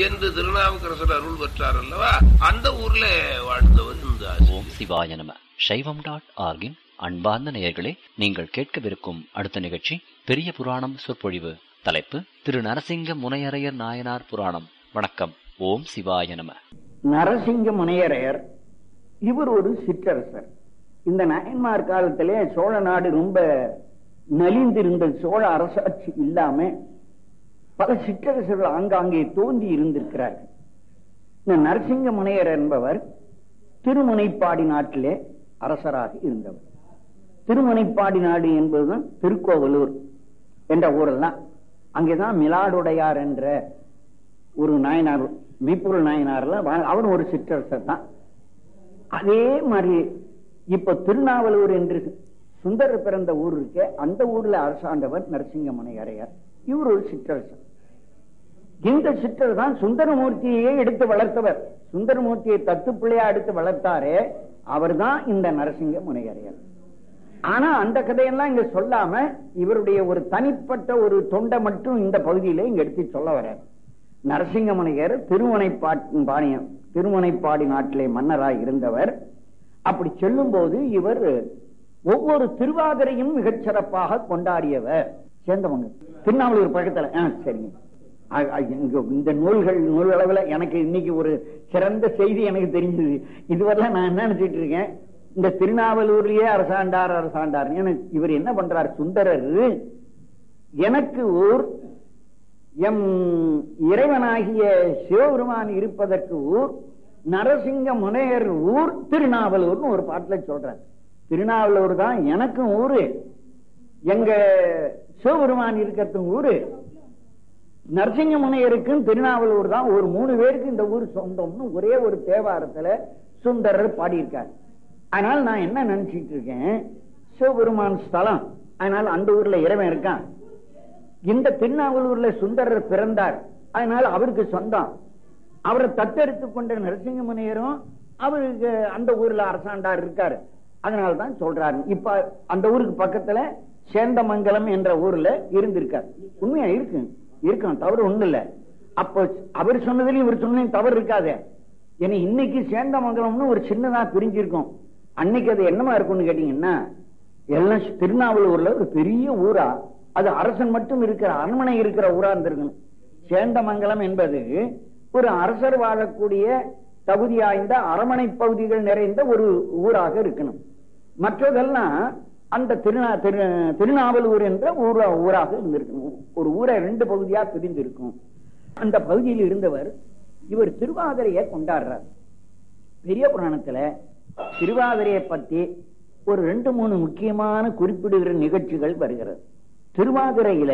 என்று திருநாவுக்கரசர் அருள் பெற்றார் அல்லவா அந்த ஊர்ல வாழ்ந்தவர் இந்த ஆசிரியர் ஓம் சிவாய நம சைவம் டாட் ஆர்கின் அன்பார்ந்த நேயர்களே நீங்கள் கேட்கவிருக்கும் அடுத்த நிகழ்ச்சி பெரிய புராணம் சொற்பொழிவு தலைப்பு திரு நரசிங்க முனையரையர் நாயனார் புராணம் வணக்கம் ஓம் சிவாய நம நரசிங்க முனையரையர் இவர் ஒரு சிற்றரசர் இந்த நாயன்மார் காலத்திலே சோழ நாடு ரொம்ப நலிந்திருந்த சோழ அரசாட்சி இல்லாம பல சிற்றரசர்கள் ஆங்காங்கே தோன்றி இருந்திருக்கிறார்கள் இந்த நரசிங்க முனையர் என்பவர் திருமுனைப்பாடி நாட்டிலே அரசராக இருந்தவர் திருமுனைப்பாடி நாடு என்பதுதான் திருக்கோவலூர் என்ற ஊரெல்லாம் அங்கேதான் மிலாடுடையார் என்ற ஒரு நாயனார் மெய்ப்பொருள் நாயனார்ல வா- அவர் ஒரு சிற்றரசர் தான் அதே மாதிரி இப்ப திருநாவலூர் என்று சுந்தரர் பிறந்த ஊர் இருக்கே அந்த ஊர்ல அரசாண்டவர் நரசிங்கமனை அரையர் இவர் ஒரு சிற்றரசர் இந்த சிற்றர் தான் சுந்தரமூர்த்தியை எடுத்து வளர்த்தவர் சுந்தரமூர்த்தியை தத்து பிள்ளையா எடுத்து வளர்த்தாரே அவர்தான் இந்த நரசிங்க முனையரையர் ஆனா அந்த கதையெல்லாம் இங்க சொல்லாம இவருடைய ஒரு தனிப்பட்ட ஒரு தொண்டை மட்டும் இந்த பகுதியில இங்க எடுத்து சொல்ல வர்றார் நரசிங்கமுனையர் திருமுனைப்பாட்டின் பாணியம் திருமுனைப்பாடி நாட்டிலே மன்னராய் இருந்தவர் அப்படி சொல்லும் போது இவர் ஒவ்வொரு திருவாதிரையும் மிகச் சிறப்பாக கொண்டாடியவர் சேர்ந்தவங்க திருநாவலூர் பக்கத்துல ஆ, சரிங்க அ- அ- இங்க இந்த நூல்கள் நூல் அளவுல எனக்கு இன்னைக்கு ஒரு சிறந்த செய்தி எனக்கு தெரிஞ்சது இதுவரைலாம் நான் என்ன நினைச்சிட்டு இருக்கேன் இந்த திருநாவலூர்லயே அரசாண்டார் அரசாண்டார் எனக்கு இவர் என்ன பண்றார் சுந்தரர் எனக்கு ஊர் எம் இறைவனாகிய சிவபெருமான் இருப்பதற்கு ஊர் நரசிங்க முனையர் ஊர் திருநாவலூர்னு ஒரு பாட்டுல சொல்றார் திருநாவலூர் தான் எனக்கும் ஊரு எங்க சிவபெருமான் இருக்கிறதும் ஊரு நரசிங்க முனையருக்கும் திருநாவலூர் தான் ஒரு மூணு பேருக்கு இந்த ஊர் சொந்தம்னு ஒரே ஒரு தேவாரத்துல சுந்தரர் பாடியிருக்கார் அதனால நான் என்ன நினைச்சிட்டு இருக்கேன் சிவபெருமான் ஸ்தலம் அதனால அந்த ஊர்ல இறைவன் இருக்கான் இந்த திருநாவலூர்ல சுந்தரர் பிறந்தார் அதனால அவருக்கு சொந்தம் அவரை தத்தெடுத்துக் கொண்ட நரசிங்க முனையரும் அவருக்கு அந்த ஊர்ல அரசாண்டார் இருக்காரு அதனால தான் சொல்றாரு இப்ப அந்த ஊருக்கு பக்கத்துல சேந்தமங்கலம் என்ற ஊர்ல இருந்திருக்கார் உண்மையா இருக்கு இருக்கும் தவறு ஒண்ணு இல்ல அப்போ அவர் சொன்னதுலயும் இவர் சொன்னதையும் தவறு இருக்காதே ஏன்னா இன்னைக்கு சேந்தமங்கலம்னு ஒரு சின்னதா பிரிஞ்சிருக்கும் அன்னைக்கு அது என்னமா இருக்கும்னு கேட்டீங்கன்னா எல்லாம் திருநாவலூர்ல ஒரு பெரிய ஊரா அது அரசன் மட்டும் இருக்கிற அரண்மனை இருக்கிற ஊரா இருந்திருக்கணும் சேந்தமங்கலம் என்பது ஒரு அரசர் வாழக்கூடிய தகுதி வாய்ந்த அரமனை பகுதிகள் நிறைந்த ஒரு ஊராக இருக்கணும் மற்றதெல்லாம் அந்த திருநா திரு திருநாவலூர் என்ற ஊரா ஊராக இருந்திருக்கணும் ஒரு ஊரை ரெண்டு பகுதியா பிரிந்திருக்கும் அந்த பகுதியில் இருந்தவர் இவர் திருவாதிரையை கொண்டாடுறார் பெரிய புராணத்துல திருவாதிரையை பத்தி ஒரு ரெண்டு மூணு முக்கியமான குறிப்பிடுகிற நிகழ்ச்சிகள் வருகிறது திருவாதிரையில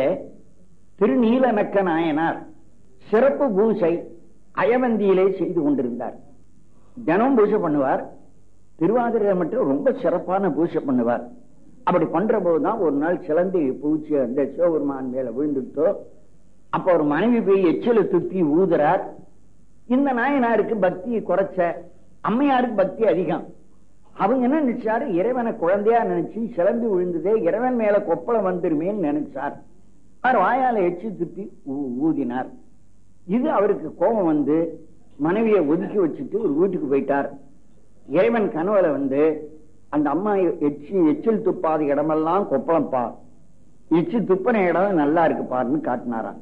திருநீலநக்க நாயனார் சிறப்பு பூசை அயவந்தியிலே செய்து கொண்டிருந்தார் தினம் பூஜை பண்ணுவார் திருவாதிரை மட்டும் ரொம்ப சிறப்பான பூஜை பண்ணுவார் அப்படி பண்ற போதுதான் ஒரு நாள் சிலந்தி பூச்சி அந்த சிவபெருமான் மேல விழுந்துட்டோ அப்ப ஒரு மனைவி போய் எச்சில துப்பி ஊதுறார் இந்த நாயனாருக்கு பக்தி குறைச்ச அம்மையாருக்கு பக்தி அதிகம் அவங்க என்ன நினைச்சாரு இறைவனை குழந்தையா நினைச்சு சிலம்பி விழுந்ததே இறைவன் மேல கொப்பளம் வந்துருமேன்னு நினைச்சார் அவர் வாயால எச்சி துப்பி ஊ- ஊதினார் இது அவருக்கு கோபம் வந்து மனைவியை ஒதுக்கி வச்சுட்டு ஒரு வீட்டுக்கு போயிட்டார் இறைவன் கனவுல வந்து அந்த அம்மா எச்சி எச்சில் துப்பாத இடமெல்லாம் கொப்பளம் பா எச்சி துப்பின இடம் நல்லா இருக்கு பாருன்னு காட்டினாராம்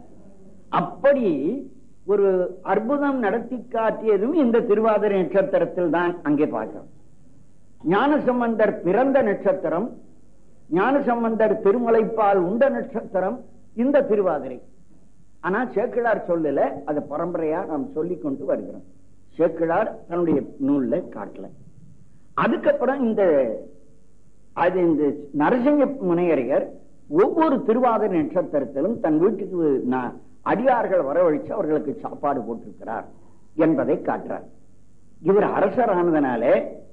அப்படி ஒரு அற்புதம் நடத்தி காட்டியதும் இந்த திருவாதிரை நட்சத்திரத்தில் தான் அங்கே பார்க்கிறோம் ஞானசம்பந்தர் பிறந்த நட்சத்திரம் ஞானசம்பந்தர் திருமலைப்பால் உண்ட நட்சத்திரம் இந்த திருவாதிரை ஆனா சேக்கிழார் சொல்லல அது பரம்பரையா நாம் சொல்லிக் கொண்டு வருகிறோம் சேக்கிழார் தன்னுடைய நூல்ல காட்டல அதுக்கப்புறம் இந்த அது இந்த நரசிங்க முனையரையர் ஒவ்வொரு திருவாதிரை நட்சத்திரத்திலும் தன் வீட்டுக்கு நா- அடியார்கள் வரவழைச்சு அவர்களுக்கு சாப்பாடு போட்டிருக்கிறார் என்பதை காட்டுறார் இவர் அரசரானதுனால